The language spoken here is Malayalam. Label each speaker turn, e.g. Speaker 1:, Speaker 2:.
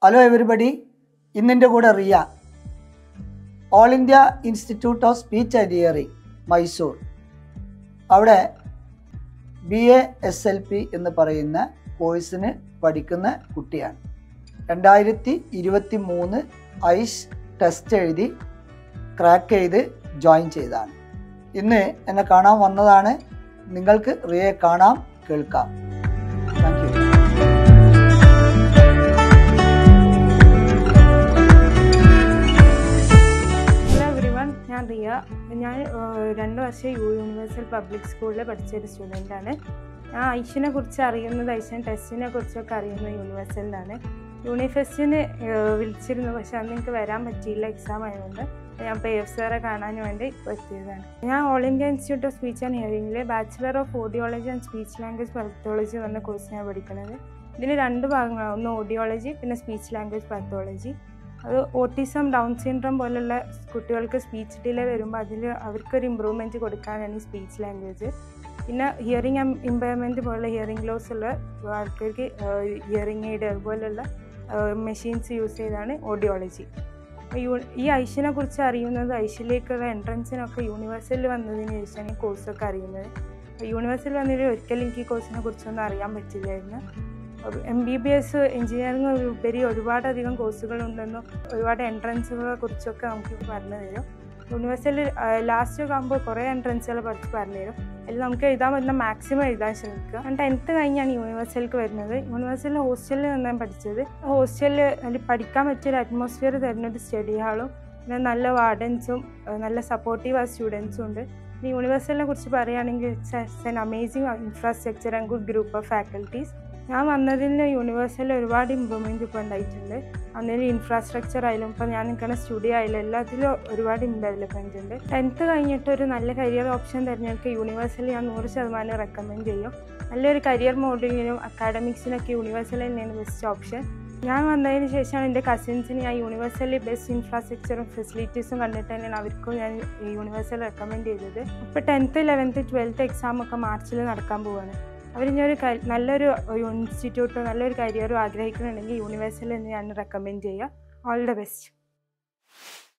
Speaker 1: ഹലോ എവരിബഡി ഇന്നിൻ്റെ കൂടെ Riya All India institute of speech and Hearing Mysore അവിടെ B A S L P എന്ന് പറയുന്ന കോഴ്സിന് പഠിക്കുന്ന കുട്ടിയാണ് രണ്ടായിരത്തി ഇരുപത്തി മൂന്ന് ഐസ് ടെസ്റ്റ് എഴുതി ക്രാക്ക് ചെയ്ത് ജോയിൻ ചെയ്തതാണ് ഇന്ന് എന്നെ കാണാൻ വന്നതാണ് നിങ്ങൾക്ക് റിയയെ കാണാം കേൾക്കാം താങ്ക് യു
Speaker 2: ഹലോ എവരിവൺ ഞാൻ റിയ ഞാൻ ഏഹ്, രണ്ട് വർഷം യു യൂണിവേഴ്സൽ പബ്ലിക് സ്കൂളിൽ പഠിച്ച ഒരു സ്റ്റുഡൻ്റാണ് ഞാൻ ഐഷിനെ കുറിച്ച് അറിയുന്നത് ഐഷ്യൻ ടെസ്റ്റിനെ കുറിച്ചൊക്കെ അറിയുന്നത് യൂണിവേഴ്സലിലാണ് യൂണിഫെസ്റ്റിന് ഏഹ്, വിളിച്ചിരുന്നു പക്ഷെ അന്ന് എനിക്ക് വരാൻ പറ്റിയില്ല എക്സാം ആയതുകൊണ്ട് ഞാൻ പി എഫ് സാറെ കാണാൻ വേണ്ടി എത്തിയതാണ് ഞാൻ all India institute of speech and ഹിയറിംഗിൽ bachelor of audiology and speech language pathology എന്ന കോഴ്സിനാണ് പഠിക്കുന്നത് ഇതിന് രണ്ട് ഭാഗങ്ങളാണ് ഒന്ന് ഓഡിയോളജി പിന്നെ സ്പീച്ച് ലാംഗ്വേജ് പത്തോളജി അത് ഓട്ടിസം ഡൗൺ സിൻഡ്രം പോലുള്ള കുട്ടികൾക്ക് സ്പീച്ച് ഡിലേ വരുമ്പോൾ അതിൽ അവർക്കൊരു ഇമ്പ്രൂവ്മെൻറ്റ് കൊടുക്കാനാണ് ഈ സ്പീച്ച് ലാംഗ്വേജ് പിന്നെ ഹിയറിംഗ് ഇമ്പയർമെൻറ്റ് പോലുള്ള ഹിയറിംഗ് ലോസ് ഉള്ള ആൾക്കാർക്ക് ഹിയറിംഗ് എയ്ഡ് അതുപോലുള്ള മെഷീൻസ് യൂസ് ചെയ്താണ് ഓഡിയോളജി ഈ ഐഷിനെ കുറിച്ച് അറിയുന്നത് ഐഷിലേക്കുള്ള എൻട്രൻസിനൊക്കെ യൂണിവേഴ്സിൽ വന്നതിന് ശേഷമാണ് ഈ കോഴ്സൊക്കെ അറിയുന്നത് യൂണിവേഴ്സിൽ വന്നതിൽ ഒരിക്കലും എനിക്ക് ഈ കോഴ്സിനെ കുറിച്ചൊന്നും അറിയാൻ പറ്റില്ലായിരുന്നു M B B S engineering ഉപരി ഒരുപാടധികം കോഴ്സുകളുണ്ടെന്നും ഒരുപാട് എൻട്രൻസുകളെ കുറിച്ചൊക്കെ നമുക്ക് പറഞ്ഞു തരും യൂണിവേഴ്സിൽ ലാസ്റ്റ് ഒക്കെ ആകുമ്പോൾ കുറേ എൻട്രൻസുകൾ പഠിച്ച് പറഞ്ഞു തരും അതിൽ നമുക്ക് എഴുതാൻ പറ്റുന്ന മാക്സിമം എഴുതാൻ ശ്രമിക്കുക ഞാൻ ടെൻത്ത് കഴിഞ്ഞാണ് യൂണിവേഴ്സിലേക്ക് വരുന്നത് യൂണിവേഴ്സിൽ ഹോസ്റ്റലിൽ നിന്നാണ് പഠിച്ചത് ഹോസ്റ്റലിൽ അതിൽ പഠിക്കാൻ പറ്റിയൊരു അറ്റ്മോസ്ഫിയർ തരുന്നൊരു സ്റ്റഡി ഹാളും പിന്നെ നല്ല വാർഡൻസും നല്ല സപ്പോർട്ടീവ് ആ സ്റ്റുഡൻസും ഉണ്ട് പിന്നെ യൂണിവേഴ്സിറ്റിനെ കുറിച്ച് പറയുകയാണെങ്കിൽ it's an amazing infrastructure and good group of faculties ഞാൻ വന്നതിന് യൂണിവേഴ്സിൽ ഒരുപാട് ഇമ്പ്രൂവ്മെൻറ്റ് ഇപ്പോൾ ഉണ്ടായിട്ടുണ്ട് അതിൽ ഇൻഫ്രാസ്ട്രക്ചർ ആയാലും ഇപ്പോൾ ഞാൻ നിൽക്കുന്ന സ്റ്റുഡിയോ ആയാലും എല്ലാത്തിലും ഒരുപാട് ഡെവലപ്മെൻറ്റ് ഉണ്ട് ടെൻത്ത് കഴിഞ്ഞിട്ട് ഒരു നല്ല കരിയർ ഓപ്ഷൻ തിരഞ്ഞെടുക്കുക യൂണിവേഴ്സിൽ ഞാൻ നൂറ് ശതമാനം റെക്കമെൻഡ് ചെയ്യും നല്ലൊരു കരിയർ മോഡലിങ്ങിനും അക്കാഡമിക്സിനൊക്കെ യൂണിവേഴ്സിൽ തന്നെയാണ് ബെസ്റ്റ് ഓപ്ഷൻ ഞാൻ വന്നതിന് ശേഷമാണ് എൻ്റെ കസിൻസിന് ഞാൻ യൂണിവേഴ്സലി ബെസ്റ്റ് ഇൻഫ്രാസ്ട്രക്ചറും ഫെസിലിറ്റീസും കണ്ടിട്ട് തന്നെയാണ് അവർക്കും ഞാൻ യൂണിവേഴ്സൽ റെക്കമെൻഡ് ചെയ്തത് ഇപ്പോൾ ടെൻത്ത് ലെവൻത്ത് ട്വൽത്ത് എക്സാം ഒക്കെ മാർച്ചിൽ നടക്കാൻ പോവാണ് അവർ ഞാൻ ഒരു ക- നല്ലൊരു ഇൻസ്റ്റിറ്റ്യൂട്ടോ നല്ലൊരു കരിയറോ ആഗ്രഹിക്കുന്നുണ്ടെങ്കിൽ യൂണിവേഴ്സിൽ ഞാൻ റെക്കമെൻഡ് ചെയ്യുക ഓൾ ദ ബെസ്റ്റ്